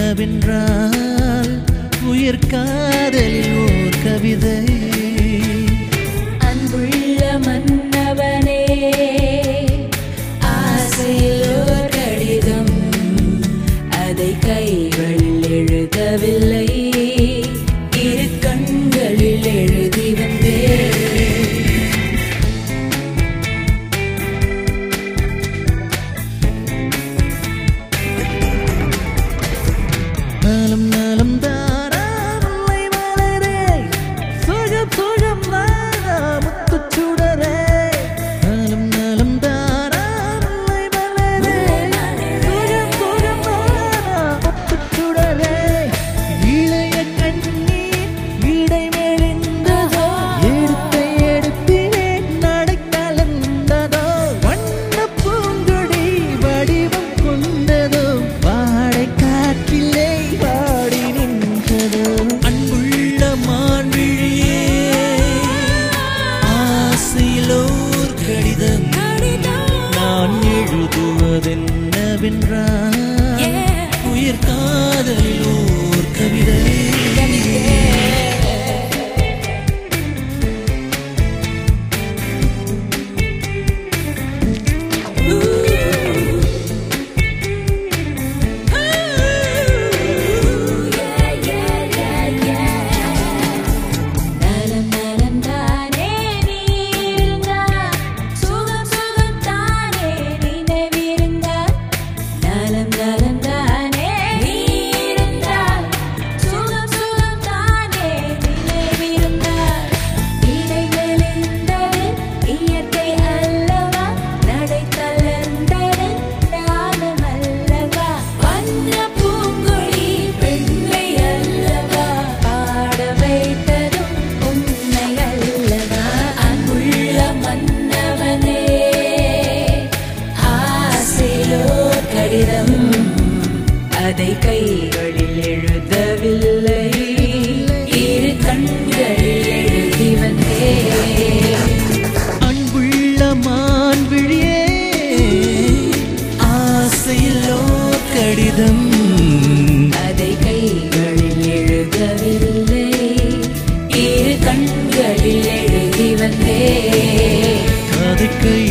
என்னவென்றால் உயிர் காதலில் ஓர் கவிதை அன்புள்ள மன்னவனே ஆசையில் ஓர் கடிதம் அதை கைகளில் எழுதவில்லை இரு கண்களில் எழுதி வந்தேன் நாளும் நாளும் தாராமுல்லை மலரே சுகம் சுகம் நானா முத்துச் சுடரே நாளும் நாளும் தாராமுல்லை மலரே சுகம் சுகம் நானா முத்துச் சுடரே இளைய கண்ணீர் இடை மெலிந்ததோ எடுத்த எடுப்பிலே நடை கலந்ததோ வண்ண பூங்கொடி வடிவம் கொண்டதோ வாடை காற்றிலே பாடி நின்றதோ அன்புள்ள மான்விழியே ஆசையிலோர் கடிதம் நான் எழுதுவதென்னவென்றால் உயிர் காதலில் ஓர் கவிதை நலம் நலம் தானே நீ இருந்தால் சுகம் சுகம் தானே நினைவிருந்தால் நலம் நலம் தானே நீ இருந்தால் சுகம் சுகம் தானே நினைவிருந்தால் இடை மெலிந்தது இயற்கை அல்லவா நடை தளர்ந்தது நானும் அல்லவா வண்ண பூங்கொடி பெண்மை அல்லவா பாட வைத்ததும் உண்மை அல்லவா அன்புள்ள மன்னவனே ஆசையோ கடிதம் அதை கைகளில் எழுதவில்லை இரு கண்களில் எழுதி வந்தேன் அன்புள்ள மான்விழியே ஆசையிலோர் கடிதம் அதை கைகளில் எழுதவில்லை இரு கண்களில் எழுதி வந்தேன் அதை கை